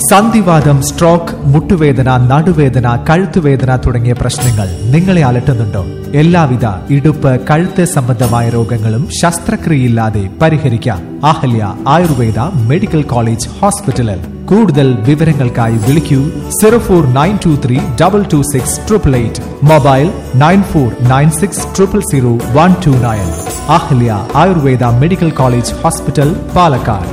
സന്ധിവാദം സ്ട്രോക്ക് മുട്ടുവേദന നടുവേദന കഴുത്തുവേദന തുടങ്ങിയ പ്രശ്നങ്ങൾ നിങ്ങളെ അലട്ടുന്നുണ്ടോ എല്ലാവിധ ഇടുപ്പ് കഴുത്ത് സംബന്ധമായ രോഗങ്ങളും ശസ്ത്രക്രിയയില്ലാതെ പരിഹരിക്കാം അഹല്യ ആയുർവേദ മെഡിക്കൽ കോളേജ് ഹോസ്പിറ്റലിൽ കൂടുതൽ വിവരങ്ങൾക്കായി വിളിക്കൂ zero four nine two three double two six triple eight mobile nine four nine six triple zero one two nine Ahalya Ayurveda medical college hospital Palakkad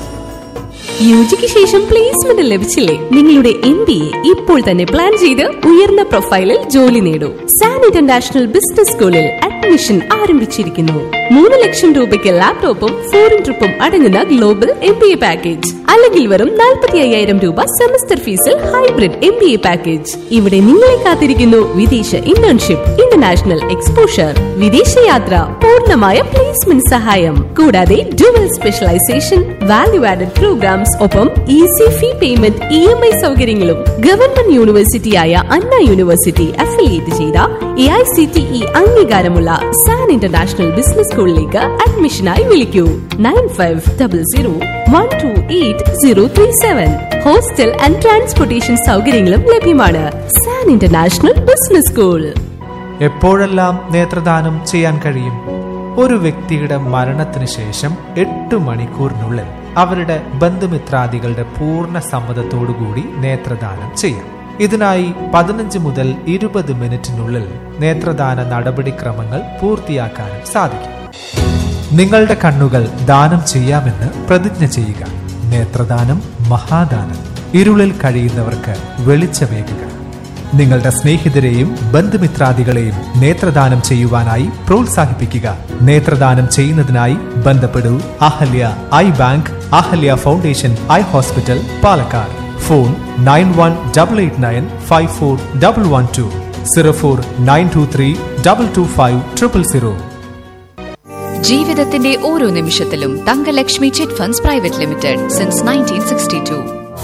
യുജിക്ക് ശേഷം പ്ലേസ്മെന്റ് ലഭിച്ചില്ലേ നിങ്ങളുടെ എം ബി എ ഇപ്പോൾ തന്നെ പ്ലാൻ ചെയ്ത് ഉയർന്ന പ്രൊഫൈലിൽ ജോലി നേടൂ സാൻ ഇന്റർനാഷണൽ ബിസിനസ് സ്കൂളിൽ അഡ്മിഷൻ ആരംഭിച്ചിരിക്കുന്നു മൂന്ന് ലക്ഷം രൂപയ്ക്ക് ലാപ്ടോപ്പും ഫോറിൻ ട്രിപ്പും അടങ്ങുന്ന global M B A package അല്ലെങ്കിൽ വെറും നാൽപ്പത്തി അയ്യായിരം രൂപ സെമസ്റ്റർ ഫീസിൽ hybrid M B A package ഇവിടെ നിങ്ങളെ കാത്തിരിക്കുന്നു വിദേശ ഇന്റേൺഷിപ്പ് ഇന്റർനാഷണൽ എക്സ്പോഷർ വിദേശയാത്ര പൂർണ്ണമായ പ്ലേസ്മെന്റ് സഹായം കൂടാതെ dual specialisation value added programmes ഒപ്പം easy fee payment E M I സൗകര്യങ്ങളും ഗവൺമെന്റ് യൂണിവേഴ്സിറ്റിയായ അണ്ണ യൂണിവേഴ്സിറ്റി അഫിലിയേറ്റ് ചെയ്ത A I C T E അംഗീകാരമുള്ള സാൻ ഇന്റർനാഷണൽ ബിസിനസ് സ്കൂളിലേക്ക് അഡ്മിഷനായി വിളിക്കൂ nine five double zero one two eight zero three seven hostel and transportation സൗകര്യങ്ങളും ലഭ്യമാണ് സാൻ ഇന്റർനാഷണൽ ബിസിനസ് സ്കൂൾ എപ്പോഴെല്ലാം നേത്രദാനം ചെയ്യാൻ കഴിയും ഒരു വ്യക്തിയുടെ മരണത്തിന് ശേഷം എട്ട് മണിക്കൂറിനുള്ളിൽ അവരുടെ ബന്ധുമിത്രാദികളുടെ പൂർണ്ണ സമ്മതത്തോടുകൂടി നേത്രദാനം ചെയ്യാം ഇതിനായി പതിനഞ്ച് മുതൽ ഇരുപത് മിനിറ്റിനുള്ളിൽ നേത്രദാന നടപടിക്രമങ്ങൾ പൂർത്തിയാക്കാനും സാധിക്കും നിങ്ങളുടെ കണ്ണുകൾ ദാനം ചെയ്യാമെന്ന് പ്രതിജ്ഞ ചെയ്യുക നേത്രദാനം മഹാദാനം ഇരുളിൽ കഴിയുന്നവർക്ക് വെളിച്ചമേകുക നിങ്ങളുടെ സ്നേഹിതരെയും ബന്ധുമിത്രാദികളെയും നേത്രദാനം ചെയ്യുവാനായി പ്രോത്സാഹിപ്പിക്കുക നേത്രദാനം ചെയ്യുന്നതിനായി ബന്ധപ്പെടൂ Ahalya eye bank Ahalya foundation eye hospital Palakkad phone nine one double eight nine five four double one two zero four nine two three double two five triple zero ജീവിതത്തിന്റെ ഓരോ നിമിഷത്തിലും Thankalakshmi chit funds private limited since nineteen sixty two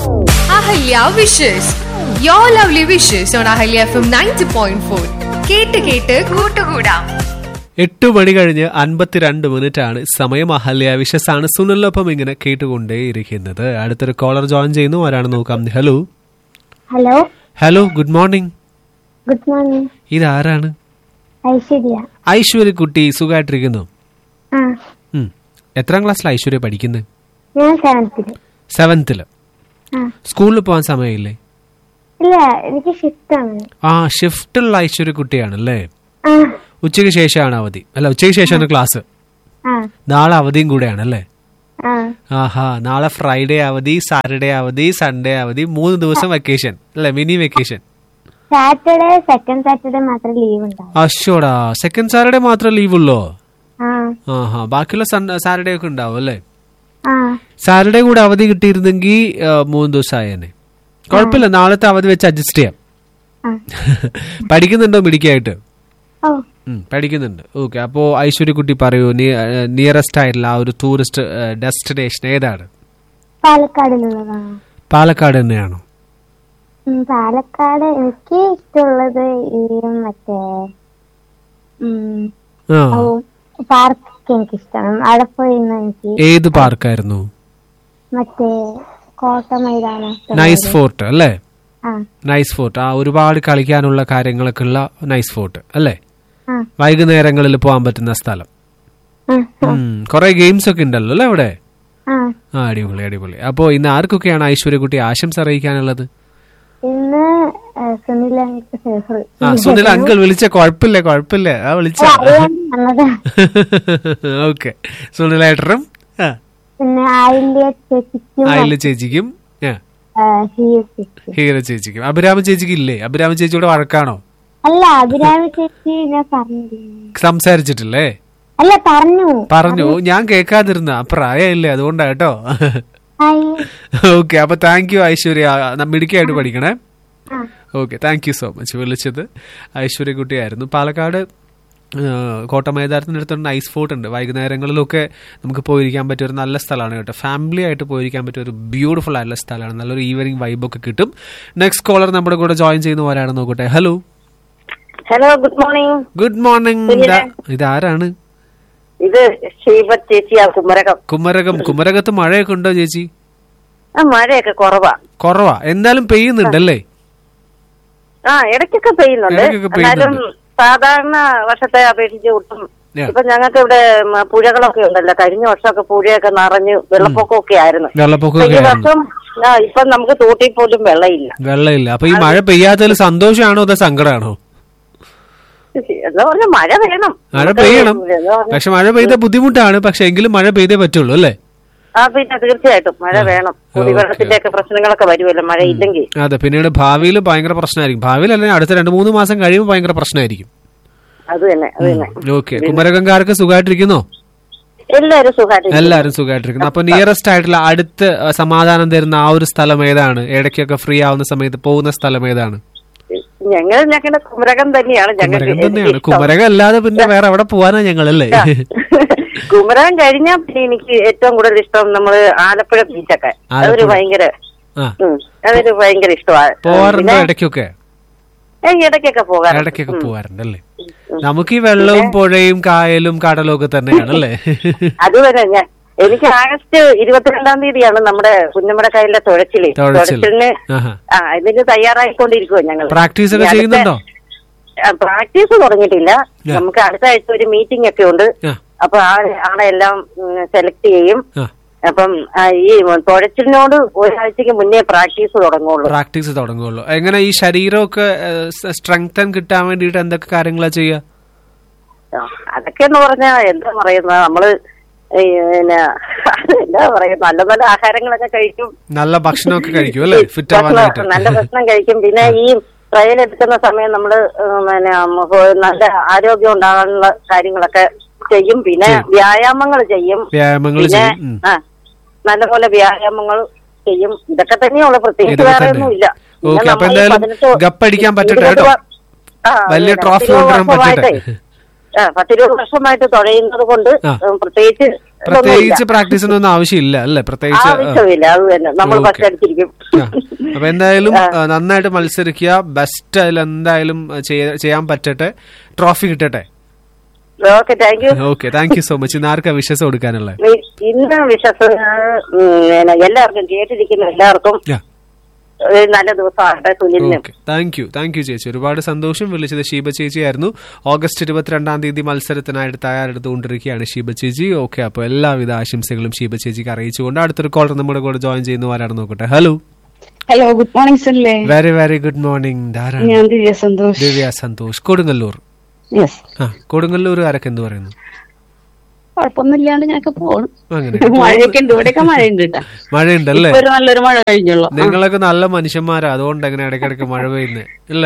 Ahalya wishes your lovely wishes on Ahalya F M ninety point four കേട്ട് കേട്ട് കൂട്ടുകൂടാം എട്ട് മണി കഴിഞ്ഞ് അൻപത്തിരണ്ട് minute ആണ് സമയം അഹല്യ വിശസാണ് സുനിലൊപ്പം ഇങ്ങനെ കേട്ടുകൊണ്ടേയിരിക്കുന്നത് അടുത്തൊരു കോളർ ജോയിൻ ചെയ്യുന്നു ആരാണ് നോക്കാം hello hello hello good morning good morning ഇതാരാണ് ഐശ്വര്യ ഐശ്വര്യ കുട്ടി സുഖമായിട്ടിരിക്കുന്നു ആ ഉം. എത്രാം ക്ലാസ്സിൽ ഐശ്വര്യ പഠിക്കുന്നത് ഞാൻ സെവൻത്തില് സെവൻത്തില് ആ സ്കൂളിൽ പോകാൻ സമയമില്ലേ ഇല്ല എനിക്ക് ഷിഫ്റ്റ് ആണ് ആ ഷിഫ്റ്റുള്ള ഐശ്വര്യ കുട്ടിയാണല്ലേ ആ ഉച്ചയ്ക്ക് ശേഷമാണ് അവധി അല്ല ഉച്ചയ്ക്ക് ശേഷമാണ് ക്ലാസ് ആ നാളെ അവധിയും കൂടെയാണല്ലേ ആ ആഹാ നാളെ ഫ്രൈഡേ അവധി സാറ്റർഡേ അവധി സൺഡേ അവധി മൂന്ന് ദിവസം വെക്കേഷൻ അല്ലെ mini vacation Saturday second Saturday മാത്രമേ ലീവ് ഉണ്ടാവും അശോടാ സെക്കൻഡ് സാറ്റർഡേ മാത്രം ലീവ് ഉള്ളോ ആ ആഹാ ബാക്കിയുള്ള സൺ സാറ്റർഡേ ഒക്കെ ഉണ്ടാവും അല്ലേ ആ സാറ്റർഡേ കൂടെ അവധി കിട്ടിയിരുന്നെങ്കിൽ മൂന്ന് ദിവസം ആയേനെ കുഴപ്പമില്ല നാളത്തെ അവധി വെച്ച് അഡ്ജസ്റ്റ് ചെയ്യാം ആ പഠിക്കുന്നുണ്ടോ മിടിക്കായിട്ട് ഓ ഉം, പഠിക്കുന്നുണ്ട് ഓക്കെ അപ്പോ ഐശ്വര്യക്കുട്ടി പറയൂ നിയറസ്റ്റ് ആയിട്ടുള്ള ആ ഒരു ടൂറിസ്റ്റ് ഡെസ്റ്റിനേഷൻ ഏതാണ് പാലക്കാടിലുള്ളതാണ് പാലക്കാട് തന്നെയാണോ ഉം, പാലക്കാട് എനിക്ക് ഇഷ്ടമുള്ളത് ഈ മറ്റേ ഉം, ആ ഓ, പാർക്ക് എനിക്ക് ഇഷ്ടമാണ് അവിടെ പോയി ഇരുന്ന് എനിക്ക് ഏത് പാർക്കായിരുന്നു മറ്റേ കോട്ട മൈതാനം നൈസ് ഫോർട്ട് അല്ലേ ആ നൈസ് ഫോർട്ട് ആ ഒരുപാട് കളിക്കാനുള്ള കാര്യങ്ങളൊക്കെ ഉള്ള നൈസ് ഫോർട്ട് അല്ലേ ആ വൈകുന്നേരങ്ങളിൽ പോകാൻ പറ്റുന്ന സ്ഥലം ആ ഉം, കുറെ ഗെയിംസ് ഒക്കെ ഉണ്ടല്ലോ അല്ലേ അവിടെ ആ ആ അടിപൊളി അടിപൊളി അപ്പോ ഇന്ന് ആർക്കൊക്കെയാണ് ഐശ്വര്യക്കുട്ടി ആശംസ അറിയിക്കാനുള്ളത് ഇന്ന് സുനിൽ ആ സുനിൽ അങ്കിൾ വിളിച്ച കുഴപ്പമില്ല കുഴപ്പമില്ല ആ വിളിച്ച വന്നതാ ഓക്കെ സുനിലേട്ടനും ആ പിന്നെ ആയില്യ ചേച്ചിക്കും ആയില്ല ചേച്ചിക്കും ആ ആ, ഹിയ ചേച്ചി ഹീര ചേച്ചിക്കും അഭിരാമ ചേച്ചിക്ക് ഇല്ലേ അഭിരാമ ചേച്ചിയുടെ വഴക്കാണോ അല്ല അഭിരാമി ചേച്ചി ഞാൻ പറഞ്ഞില്ല സംസാരിച്ചിട്ടില്ലേ അല്ല പറഞ്ഞു പറഞ്ഞു ഞാൻ കേൾക്കാതിരുന്ന പ്രായമില്ലേ അതുകൊണ്ടാ കേട്ടോ ആയി ഓക്കെ അപ്പൊ താങ്ക് യു ഐശ്വര്യ ന- മിടുക്കിയായിട്ട് പഠിക്കണേ ആ okay thank you so much വിളിച്ചത് ഐശ്വര്യക്കുട്ടിയായിരുന്നു പാലക്കാട് ആ, കോട്ടമൈതാനത്തിൻ്റെ അടുത്തുണ്ട് ഐസ് ഫോർട്ട് ഉണ്ട് വൈകുന്നേരങ്ങളിലൊക്കെ നമുക്ക് പോയിരിക്കാൻ പറ്റിയ ഒരു നല്ല സ്ഥലമാണ് കേട്ടോ ഫാമിലി ആയിട്ട് പോയിരിക്കാൻ പറ്റിയ ഒരു ബ്യൂട്ടിഫുൾ ആയിട്ടുള്ള സ്ഥലമാണ് നല്ലൊരു ഈവനിങ് വൈബൊക്കെ കിട്ടും നെക്സ്റ്റ് കോളർ നമ്മുടെ കൂടെ ജോയിൻ ചെയ്യുന്ന ആരാണ് നോക്കട്ടെ hello hello good morning good morning ഇതാരാണ് ഇത് ഷീബ ചേച്ചിയാ കുമരകം കുമരകം കുമരകത്ത് മഴയൊക്കെ ഉണ്ടോ ചേച്ചി ആ മഴയൊക്കെ കുറവാ കുറവാ എന്നാലും പെയ്യുന്നുണ്ടല്ലേ ആ ഇടയ്ക്കൊക്കെ പെയ്യുന്നുണ്ട് ഇടയ്ക്കൊക്കെ എന്നാലും പെയ്യുന്നുണ്ട്. സാധാരണ വർഷത്തെ അപേക്ഷിച്ച് ഒട്ടും Yeah. ഇപ്പൊ ഞങ്ങൾക്ക് ഇവിടെ ഉം, പുഴകളൊക്കെ ഉണ്ടല്ലോ കഴിഞ്ഞ വർഷമൊക്കെ പുഴയൊക്കെ നിറഞ്ഞ് വെള്ളപ്പൊക്കമൊക്കെ ആയിരുന്നു ഇപ്പൊ വെള്ളപ്പൊക്കമൊക്കെ ഈ ആയിരുന്നു വർഷം ആ ഇപ്പൊ നമുക്ക് തോട്ടിൽ പോലും വെള്ളമില്ല വെള്ളമില്ല അപ്പൊ ഈ മഴ പെയ്യാത്തതിൽ സന്തോഷമാണോ അതോ സങ്കടമാണോ എന്താ പറഞ്ഞ മഴ വേണം മഴ നമുക്ക് പെയ്യണം എന്താ പറഞ്ഞ- പക്ഷെ മഴ പെയ്ത ബുദ്ധിമുട്ടാണ് പക്ഷെ എങ്കിലും മഴ പെയ്തേ പറ്റുള്ളൂ അല്ലേ ആ പിന്നെ തീർച്ചയായിട്ടും മഴ വേണം കുടിവെള്ളത്തിന്റെ ഒക്കെ പ്രശ്നങ്ങളൊക്കെ വരുമല്ലോ മഴ ഇല്ലെങ്കിൽ അതെ പിന്നീട് ഭാവിയിൽ ഭയങ്കര പ്രശ്നമായിരിക്കും ഭാവിയിൽ അല്ലെങ്കിൽ അടുത്ത രണ്ട് മൂന്ന് മാസം കഴിയുമ്പോൾ ഭയങ്കര പ്രശ്നമായിരിക്കും അത് തന്നെ അത് തന്നെ ഓക്കെ കുമരകംകാർക്ക് സുഖമായിട്ടിരിക്കുന്നോ എല്ലാവരും സുഖമായിട്ട് എല്ലാവരും സുഖമായിട്ടിരിക്കുന്നു അപ്പൊ നിയറസ്റ്റ് ആയിട്ടുള്ള അടുത്ത് ആ, സമാധാനം തരുന്ന ആ ഒരു സ്ഥലം ഏതാണ് ഇടയ്ക്കൊക്കെ ഫ്രീ ആവുന്ന സമയത്ത് പോകുന്ന സ്ഥലം ഏതാണ് ഞങ്ങൾ ഞങ്ങളുടെ കുമരകം തന്നെയാണ് ഞങ്ങൾക്ക് കുമരകം തന്നെയാണ് എനിക്ക് ഇഷ്ടം. കുമരകം അല്ലാതെ പിന്നെ വേറെ എവിടെ പോവാനാ ഞങ്ങളല്ലേ കുമരകം കഴിഞ്ഞാൽ പിന്നെ എനിക്ക് ഏറ്റവും കൂടുതൽ ഇഷ്ടം നമ്മള് ആലപ്പുഴ ബീച്ചൊക്കെ അതൊരു ആലപ്പുഴ. ഭയങ്കര ആ ഉം, അതൊരു ഭയങ്കര ഇഷ്ടമാണ് പോവാറുണ്ടോ ഇടയ്ക്കൊക്കെ ഇടയ്ക്കൊക്കെ പോകാം ഇടയ്ക്കൊക്കെ പോവാറുണ്ടല്ലേ നമുക്ക് ഈ വെള്ളവും പുഴയും കായലും കടലും ഒക്കെ തന്നെയാണല്ലേ അത് തന്നെ ഞാൻ എനിക്ക് ആഗസ്റ്റ് ഇരുപത്തിരണ്ടാം തീയതിയാണ് നമ്മുടെ കുഞ്ഞമ്മടക്കായലിലെ തുഴച്ചില് തുഴച്ചിൽ. തുഴച്ചിലിന് ആഹാ. ആ ഇതിന് തയ്യാറായിക്കൊണ്ടിരിക്കുവോ ഞങ്ങൾ പ്രാക്ടീസ് ഒക്കെ ചെയ്യുന്നുണ്ടോ പ്രാക്ടീസ് തുടങ്ങിയിട്ടില്ല Yeah. നമുക്ക് അടുത്ത ആഴ്ച ഒരു മീറ്റിംഗ് ഒക്കെ ഉണ്ട് ആ അപ്പൊ ആ ആളെ എല്ലാം സെലക്ട് ചെയ്യും ആ അപ്പം ആ, ഈ തുഴച്ചിലിനോട് ഒരാഴ്ചക്ക് മുന്നേ പ്രാക്ടീസ് തുടങ്ങുള്ളൂ പ്രാക്ടീസ് തുടങ്ങുള്ളൂ എങ്ങനെ ഈ ശരീരമൊക്കെ സ്ട്രെങ്തൻ കിട്ടാൻ വേണ്ടിയിട്ട് എന്തൊക്കെ കാര്യങ്ങളാ ചെയ്യുക ആ, അതൊക്കെ എന്ന് പറഞ്ഞാൽ എന്താ പറയുന്നത് നമ്മള് ഈ, പിന്നെ എന്താ പറയുക നല്ല നല്ല ആഹാരങ്ങളൊക്കെ കഴിക്കും നല്ല ഭക്ഷണമൊക്കെ കഴിക്കും അല്ലേ ഫിറ്റ് ഭക്ഷണം- ആവാനായിട്ട് നല്ല ഭക്ഷണം കഴിക്കും പിന്നെ ഈ ട്രയൽ എടുക്കുന്ന സമയം നമ്മള് ഉം, പിന്നെ നമുക്ക് നല്ല ആരോഗ്യം ഉണ്ടാകാനുള്ള കാര്യങ്ങളൊക്കെ ചെയ്യും പിന്നെ വ്യായാമങ്ങൾ ചെയ്യും വ്യായാമങ്ങൾ പിന്നെ ചെയ്യും ഉം. ആ നല്ലപോലെ വ്യായാമങ്ങൾ ചെയ്യും ഇതൊക്കെ തന്നെയുള്ള പ്രത്യേകിച്ച് ഇതൊക്കെ വേറെ തന്നെ. ഒന്നുമില്ല പിന്നെ ഓക്കേ, അപ്പൊ നമ്മൾ ഈ എന്തായാലും പതിനെട്ട് ഗപ്പടിക്കാൻ പറ്റട്ടെ ഇരുപത് കേട്ടോ. വ- ആ, വലിയ പിന്നെ ട്രോഫി പത്തിരുപത് കൊണ്ടുവരാൻ പറ്റട്ടെ. വർഷമായിട്ടേ, ആ പത്തിരുപത് വർഷമായിട്ട് തുഴയുന്നത് കൊണ്ട് ആ. ഉം, പ്രത്യേകിച്ച് പ്രത്യേകിച്ച് ഇതൊന്നുമില്ല. പ്രാക്ടീസിനൊന്നും ഒന്നും ആവശ്യമില്ല അല്ലേ പ്രത്യേകിച്ച് ആ. ആവശ്യമില്ല അത് തന്നെ നമ്മൾ ഓക്കേ. ഫസ്റ്റ് അടിച്ചിരിക്കും ആ. അപ്പൊ എന്തായാലും ആ, നന്നായിട്ട് മത്സരിക്കുക ബെസ്റ്റ് അതിൽ എന്തായാലും ചെയ്യ- ചെയ്യാൻ പറ്റട്ടെ ട്രോഫി കിട്ടട്ടെ okay thank you okay thank you so much ഇന്ന് ആർക്കാ വിശ്വസം കൊടുക്കാനുള്ളത് ഇന്ന് വിശ്വസ് എല്ലാവർക്കും കേട്ടിരിക്കുന്ന എല്ലാവർക്കും Yeah. ഒരു നല്ല ദിവസമാകട്ടെ സുനിലിനും okay thank you thank you ചേച്ചി ഒരുപാട് സന്തോഷം വിളിച്ചത് ഷീബ ചേച്ചിയായിരുന്നു ഓഗസ്റ്റ് ഇരുപത്തിരണ്ടാം തീയതി മത്സരത്തിനായിട്ട് തയ്യാറെടുത്തുകൊണ്ടിരിക്കുകയാണ് ഷീബ ചേച്ചി ഓക്കെ അപ്പോൾ എല്ലാവിധ ആശംസകളും ഷീബ ചേച്ചിക്ക് അറിയിച്ചുകൊണ്ട് അടുത്തൊരു കോളർ നമ്മുടെ കൂടെ ജോയിൻ ചെയ്യുന്നു ആരാണ് നോക്കട്ടെ ഹലോ ഹലോ ഗുഡ് മോർണിംഗ് സല്ലേ വെരി വെരി ഗുഡ് മോർണിംഗ് ധാരാളം ഞാൻ ദിവ്യ സന്തോഷ് ദിവ്യ സന്തോഷ് കൊടുങ്ങല്ലൂർ യെസ് ആ കൊടുങ്ങല്ലൂരുകാരൊക്കെ എന്ത് പറയുന്നു കുഴപ്പമൊന്നുമില്ലാണ്ട് ഞങ്ങൾക്ക് പോകണം അങ്ങനെ മഴയൊക്കെ ഉണ്ട് ഇവിടെയൊക്കെ മഴയുണ്ട് കേട്ടാ മഴയുണ്ടല്ലേ ഇപ്പൊ ഒരു നല്ലൊരു മഴ കഴിഞ്ഞുള്ളൂ നിങ്ങളൊക്കെ നല്ല മനുഷ്യന്മാരാ അതുകൊണ്ട് എങ്ങനെ ഇടയ്ക്കിടയ്ക്ക് മഴ പെയ്യുന്നേ അല്ലേ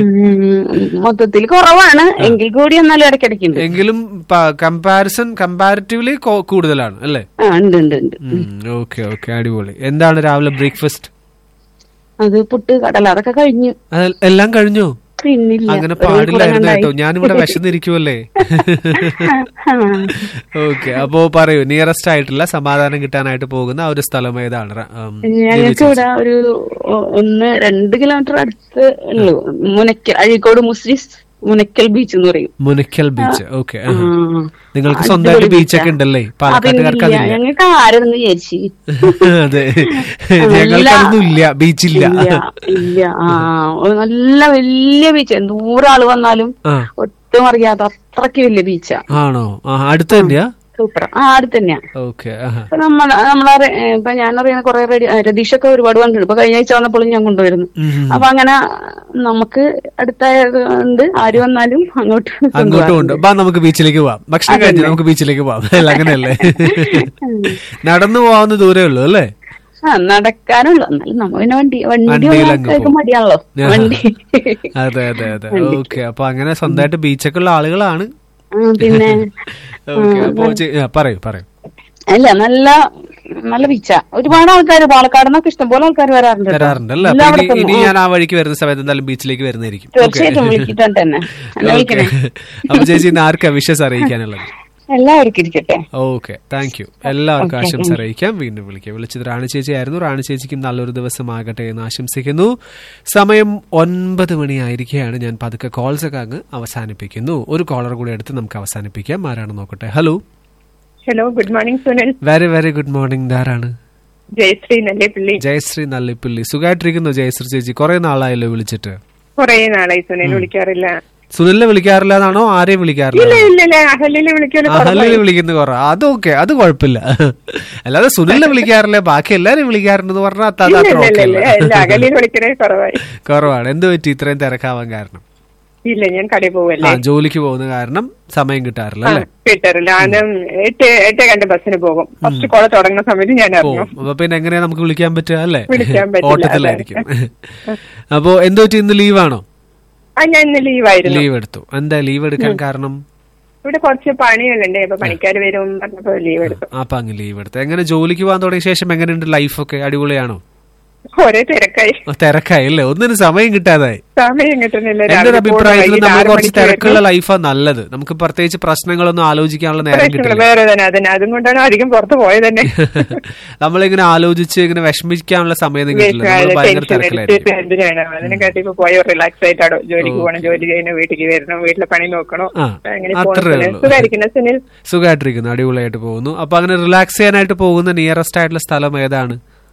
മൊത്തത്തിൽ കുറവാണ് എങ്കിൽ കൂടി എന്നാലും ഇടയ്ക്കിടയ്ക്ക് ഉണ്ട് എങ്കിലും കമ്പാരിസൺ കമ്പാരിറ്റീവ്ലി കൂടുതലാണ് അല്ലേ ആ ഉണ്ട് ഉണ്ട് ഉണ്ട് ഓക്കെ ഓക്കെ അടിപൊളി എന്താണ് രാവിലെ ബ്രേക്ക്ഫാസ്റ്റ് അത് പുട്ട് കടല അതൊക്കെ കഴിഞ്ഞു എല്ലാം കഴിഞ്ഞോ പിന്നില്ല അങ്ങനെ ഒരു പാടില്ലായിരുന്നു കൂടെ കേട്ടോ ഞാനിവിടെ വിശന്നിരിക്കുമല്ലേ ഓക്കെ അപ്പോ പറയൂ നിയറസ്റ്റ് ആയിട്ടുള്ള സമാധാനം കിട്ടാനായിട്ട് പോകുന്ന ആ ഒരു സ്ഥലം ഏതാണ് റ- ഉം, ഞങ്ങൾക്ക് ഇവിടെ ഒരു ഒ- ഒന്ന് രണ്ട് കിലോമീറ്റർ അടുത്ത് ഉള്ളു മുനക്കൽ അഴീക്കോട് മുസ്ലിസ് മുനക്കൽ ബീച്ച് എന്ന് പറയും മുനിക്കൽ ബീച്ച് ഓക്കെ ആ. നിങ്ങൾക്ക് അടിപൊളി സ്വന്തമായിട്ട് beach ബീച്ചൊക്കെ ആ. ഉണ്ടല്ലേ ആ, പാലക്കാട്ടുകാർക്ക് പിന്നില്ല. അതില്ല ഞങ്ങൾക്ക് ആരെന്ന് വിചാരിച്ചു അതെ നല്ല- ഞങ്ങൾക്കതൊന്നും ഇല്ല ബീച്ചില്ല ഇല്ല ഇല്ല ആ ഒരു നല്ല വലിയ ബീച്ച് എന്തോരം ആള് വന്നാലും ആ ഒട്ടും അറിയാത്ത അത്രയ്ക്ക് വലിയ ബീച്ചാ ആണോ ആ അടുത്ത് തന്നെയാ സൂപ്പർ ആ അടുത്ത് തന്നെയാ ഓക്കെ ഇപ്പൊ നമ്മളെ നമ്മളെ ഇപ്പൊ ഞാനറിയുന്ന കുറെ റെഡി രതീഷൊക്കെ ഒരുപാട് വന്നിട്ടുണ്ട് ഇപ്പൊ കഴിഞ്ഞ ആഴ്ച വന്നപ്പോഴും ഞാൻ കൊണ്ടുവരുന്നു അപ്പൊ അങ്ങനെ നമുക്ക് അടുത്തായതുകൊണ്ട് ആര് വന്നാലും അങ്ങോട്ട് അങ്ങോട്ടും ഉണ്ട് ബാ നമുക്ക് ബീച്ചിലേക്ക് പോവാം ഭക്ഷണം കഴിഞ്ഞ് നമുക്ക് ബീച്ചിലേക്ക് പോവാം അല്ല അങ്ങനെയല്ലേ നടന്നു പോവാവുന്ന ദൂരേ ഉള്ളൂ അല്ലേ ആ നടക്കാനുള്ളു എന്നാലും നമ്മ പിന്നെ വണ്ടി വണ്ടി വണ്ടിയിൽ അങ്ങ് ആൾക്കാർക്ക് പോകും. മടിയാണല്ലോ ആഹാ. വണ്ടി അതെ അതെ അതെ ഓക്കെ അപ്പൊ അങ്ങനെ സ്വന്തമായിട്ട് ബീച്ചൊക്കെ ഉള്ള ആളുകളാണ് ആ, പിന്നെ ഓക്കെ അപ്പൊ ചെ- ആ, പറയൂ പറയൂ അല്ല നല്ല നല്ല ബീച്ചാ ഒരുപാട് ആൾക്കാർ പാലക്കാട് നിന്നൊക്കെ ഇഷ്ടംപോലെ ആൾക്കാർ വരാറുണ്ട് കേട്ടോ. വരാറുണ്ട് അല്ലേ അപ്പൊ എല്ലായിടത്തും ഇനി- ഇനി ആ, ഞാൻ ആ വഴിക്ക് വരുന്ന സമയത്ത് എന്തായാലും ബീച്ചിലേക്ക് വരുന്നതായിരിക്കും തീർച്ചയായിട്ടും വിളിക്കിട്ടാൻ തന്നെ എന്നെ വിളിക്കണേ അപ്പൊ ചേച്ചി ഇന്ന് ആർക്കാ വിഷസ് അറിയിക്കാനുള്ളത് എല്ലാവർക്കും ഇരിക്കട്ടെ ഓക്കെ താങ്ക് യു എല്ലാവർക്കും ആശംസ അറിയിക്കാം വീണ്ടും വിളിക്കാം വിളിച്ചത് റാണി ചേച്ചി ആയിരുന്നു റാണി ചേച്ചിക്കും നല്ലൊരു ദിവസമാകട്ടെ എന്ന് ആശംസിക്കുന്നു സമയം ഒൻപത് മണിയായിരിക്കുകയാണ് ഞാൻ പതുക്കെ കോൾസ് ഒക്കെ അങ്ങ് അവസാനിപ്പിക്കുന്നു ഒരു കോളർ കൂടി എടുത്ത് നമുക്ക് അവസാനിപ്പിക്കാം ആരാണ് നോക്കട്ടെ hello hello good morning Sunil very very good morning ധാരാണ് ജയശ്രീ നല്ലേപ്പിള്ളി ജയശ്രീ നല്ലിപ്പിള്ളി സുഖമായിട്ടിരിക്കുന്നു ജയശ്രീ ചേച്ചി കുറെ നാളായല്ലോ വിളിച്ചിട്ട് കൊറേ നാളായി സുനിൽ വിളിക്കാറില്ല സുനിലിനെ വിളിക്കാറില്ല എന്നാണോ ആരെയും വിളിക്കാറില്ല ഇല്ല ഇല്ല ഇല്ല അഹലിനെ വിളിക്കല് അഹലിനെ വിളിക്കുന്ന കുറ അതൊക്കെ അത് കുഴപ്പമില്ല അല്ലാതെ സുനിലിനെ വിളിക്കാറില്ല ബാക്കി എല്ലാരും വിളിക്കാറുണ്ടെന്ന് പറഞ്ഞാൽ അത് ഇല്ല അത്ര ഇല്ല ഓക്കെ ഇല്ല ഇല്ല അഹലിനെ വിളിക്കണേ കുറവായി കുറവാണ് എന്ത് പറ്റി ഇത്രയും തിരക്കാവാൻ കാരണം ഇല്ല ഞാൻ കടയിൽ ആ പോവല്ലേ ജോലിക്ക് പോകുന്ന കാരണം സമയം കിട്ടാറില്ല ആ, അല്ലേ കിട്ടാറില്ല ആദ്യം എട്ട് എട്ട് കണ്ട് ബസ്സിന് പോകും ഫസ്റ്റ് കോള തുടങ്ങുന്ന സമയത്ത് ഞാൻ അറിഞ്ഞു പോവും അപ്പൊ പിന്നെ എങ്ങനെയാ നമുക്ക് വിളിക്കാൻ പറ്റുക അല്ലേ വിളിക്കാൻ പറ്റില്ല, ഓട്ടത്തിലായിരിക്കും അപ്പോ എന്തോ പറ്റി ഇന്ന് ലീവാണോ ആ ഞാൻ ഇന്ന് ലീവായിരുന്നു ലീവ് എടുത്തു എന്താ ലീവ് എടുക്കാൻ കാരണം ഇവിടെ കുറച്ച് പണികളുണ്ട് അപ്പൊ പണിക്കാർ വരും പറഞ്ഞപ്പോ ലീവ് എടുത്തു അപ്പൊ അങ്ങ് ലീവ് എടുത്തു എങ്ങനെ ജോലിക്ക് പോകാൻ തുടങ്ങിയ ശേഷം എങ്ങനെയുണ്ട് ലൈഫൊക്കെ അടിപൊളിയാണോ ഒരേ തിരക്കായി ഓ, തിരക്കായി അല്ലേ ഒന്നിനും സമയം കിട്ടാതായി സമയം കിട്ടുന്നില്ല എന്റെ ഒരു രാവിലെ പോകുന്നു, അഭിപ്രായത്തിൽ വൈകിട്ട് നമ്മൾ ആറ് കുറച്ച് മണിക്ക് തിരക്കുള്ള വരുന്നു. ലൈഫാ നല്ലത് നമുക്ക് പ്രത്യേകിച്ച് പ്രശ്നങ്ങളൊന്നും ആലോചിക്കാനുള്ള നേരം പ്രശ്നങ്ങൾ കിട്ടില്ല വേറെ തന്നെ അതന്നെ അതും കൊണ്ടാണ് അധികം പുറത്ത് പോയത് തന്നെ നമ്മളിങ്ങനെ ആലോചിച്ച് ഇങ്ങനെ വിഷമിക്കാനുള്ള സമയം കിട്ടില്ല നമ്മൾ ഭയങ്കര തിരക്കിലായിരിക്കും എന്തിനാണ് അതിനെക്കാട്ടി ഇപ്പൊ പോയോ റിലാക്സ് ആയിട്ടാണോ ജോലിക്ക് പോകണം ജോലി ചെയ്യുന്നു വീട്ടിലേക്ക് വരണം വീട്ടിലെ പണി നോക്കണോ ആ, അങ്ങനെ അത്രേ പോകണം ഉള്ളൂ. സുഖമായിരിക്കുന്ന സുനിൽ സുഖമായിട്ടിരിക്കുന്നു അടിപൊളിയായിട്ട് പോകുന്നു അപ്പൊ അങ്ങനെ റിലാക്സ് ചെയ്യാനായിട്ട് പോകുന്ന നിയറസ്റ്റ് ആയിട്ടുള്ള സ്ഥലം ഏതാണ്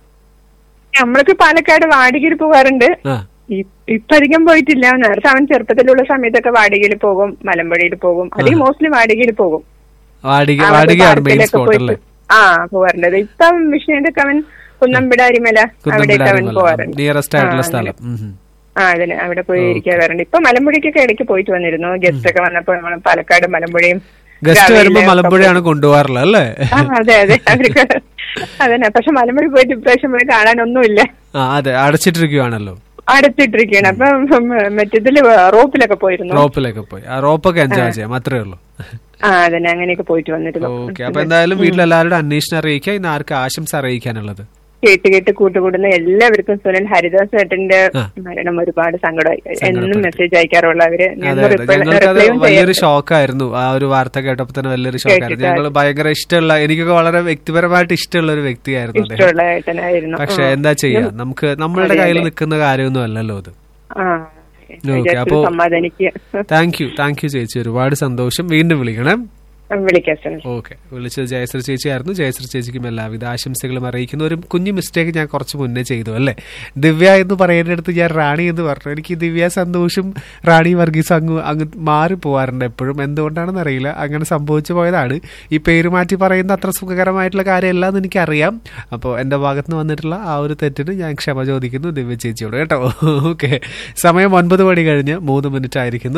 നമ്മൾക്ക് പാലക്കാട് വാടികയിൽ പോകാറുണ്ട് ആ ഇ- ഇപ്പൊ അധികം പോയിട്ടില്ല നേരത്തെ അവൻ ചെറുപ്പത്തിലുള്ള സമയത്തൊക്കെ വാടികയിൽ പോകും മലമ്പുഴയിൽ പോകും അധികം മോസ്റ്റ്ലി വാടികയിൽ പോകും വാടിക അവിടെ വാടികയാണ് മെയിൻ പാർക്കിലൊക്കെ സ്പോട്ട് അല്ലേ പോയിട്ട് ആ പോകാറുണ്ട് ഇപ്പം വിഷ്ണുവിന്റെ അവൻ കുന്നമ്പിടാരിമല അവിടേക്ക് അവൻ പോകാറുണ്ട് നിയറസ്റ്റ് ആയിട്ടുള്ള ആ, സ്ഥലം ഉം, ഉം. ആ അതിന് അവിടെ പോയി ഇരിക്കാറുണ്ട് ഇപ്പൊ മലമ്പുഴയ്ക്കൊക്കെ ഇടയ്ക്ക് പോയിട്ട് വന്നിരുന്നു ഗസ്റ്റ് ഒക്കെ വന്നപ്പോ നമ്മൾ പാലക്കാട് മലമ്പുഴയും ഗസ്റ്റ് രാവിലെ വരുമ്പോ ഒക്കെ മലമ്പുഴയാണ് കൊണ്ടുപോകാറുള്ളത് അല്ലേ ആ അതെ അതെ അവർക്ക് അതന്നെ പക്ഷെ മലമ്പുഴ പോയിട്ട് ഇപ്രാവശ്യം പോയി കാണാനൊന്നുമില്ല ആ അതെ അടച്ചിട്ടിരിക്കുവാണല്ലോ അടച്ചിട്ടിരിക്കുകയാണ് അപ്പൊ മറ്റേതില് റോപ്പിലൊക്കെ പോയിരുന്നു റോപ്പിലൊക്കെ പോയി ആ റോപ്പൊക്കെ എൻജോയ് ചെയ്യാം അത്രേ ഉള്ളൂ ആ അതന്നെ അങ്ങനെയൊക്കെ പോയിട്ട് വന്നിരുന്നു ഓക്കെ അപ്പൊ എന്തായാലും വീട്ടിലെല്ലാവരുടെ അന്വേഷണം അറിയിക്കുക ഇന്ന് ആർക്ക് ആശംസ അറിയിക്കാനുള്ളത് കേട്ട് കേട്ട് കൂട്ടുകൂടുന്ന എല്ലാവർക്കും സുനിൽ ഹരിദാസ് ചേട്ടന്റെ മരണം ഒരുപാട് സങ്കടമായി എന്നും മെസ്സേജ് അയക്കാറുള്ളവര് അതെ ഞങ്ങൾ അതെ reply- ഞങ്ങൾക്ക് അത് reply-യും വലിയൊരു ചെയ്യാറുണ്ട്. ഷോക്കായിരുന്നു ആ ഒരു വാർത്ത കേട്ടപ്പോ തന്നെ വലിയൊരു ഷോക്കായിരുന്നു കേട്ടിട്ട് ഞങ്ങൾ ഭയങ്കര ഇഷ്ടമുള്ള എനിക്കൊക്കെ വളരെ വ്യക്തിപരമായിട്ട് ഇഷ്ടമുള്ള ഒരു വ്യക്തിയായിരുന്നു അദ്ദേഹം ഇഷ്ടമുള്ള ഏട്ടനായിരുന്നു പക്ഷെ ആ. എന്താ ചെയ്യാ ഉം. നമുക്ക് നമ്മളുടെ അതെ, കയ്യിൽ അതെ. നിൽക്കുന്ന കാര്യമൊന്നും അല്ലല്ലോ അത് ആ ഓക്കെ വിചാരിച്ചത് അപ്പോ സമാധാനിക്കുക താങ്ക് യു താങ്ക് യു ചേച്ചി ഒരുപാട് സന്തോഷം വീണ്ടും വിളിക്കണം വിളിക്കാം സുനിൽ ഓക്കെ വിളിച്ചത് ജയശ്രീ ചേച്ചിയായിരുന്നു ജയശ്രീ ചേച്ചിക്കും എല്ലാവിധ ആശംസകളും അറിയിക്കുന്നു ഒരു കുഞ്ഞു മിസ്റ്റേക്ക് ഞാൻ കുറച്ച് മുന്നേ ചെയ്തു അല്ലേ ദിവ്യ എന്ന് പറയുന്നിടത്ത് ഞാൻ റാണി എന്ന് പറഞ്ഞു എനിക്ക് ദിവ്യ സന്തോഷും റാണി വർഗീസ് അങ്ങ് അങ്ങ് മാറി പോവാറുണ്ട് എപ്പോഴും എന്തുകൊണ്ടാണെന്ന് അറിയില്ല അങ്ങനെ സംഭവിച്ചു പോയതാണ് ഈ പേര് മാറ്റി പറയുന്ന അത്ര സുഖകരമായിട്ടുള്ള കാര്യമല്ല എന്ന് എനിക്കറിയാം അപ്പോൾ എൻ്റെ ഭാഗത്ത് നിന്ന് വന്നിട്ടുള്ള ആ ഒരു തെറ്റിന് ഞാൻ ക്ഷമ ചോദിക്കുന്നു ദിവ്യ ചേച്ചിയോട് കേട്ടോ ഓക്കെ സമയം ഒൻപത് മണി കഴിഞ്ഞ് മൂന്ന് മിനിറ്റ് ആയിരിക്കുന്നു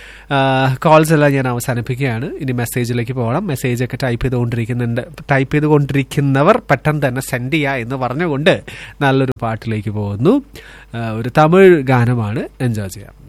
കോൾസ് എല്ലാം ഞാൻ അവസാനിപ്പിക്കുകയാണ് ഇനി മെസ്സേജിലേക്ക് പോകണം മെസ്സേജ് ഒക്കെ ടൈപ്പ് ചെയ്തുകൊണ്ടിരിക്കുന്നുണ്ട് ടൈപ്പ് ചെയ്തുകൊണ്ടിരിക്കുന്നവർ പെട്ടെന്ന് തന്നെ സെൻഡ് ചെയ്യുക എന്ന് പറഞ്ഞുകൊണ്ട് നല്ലൊരു പാട്ടിലേക്ക് പോകുന്നു ആ, ഒരു തമിഴ് ഗാനമാണ് എൻജോയ് ചെയ്യാം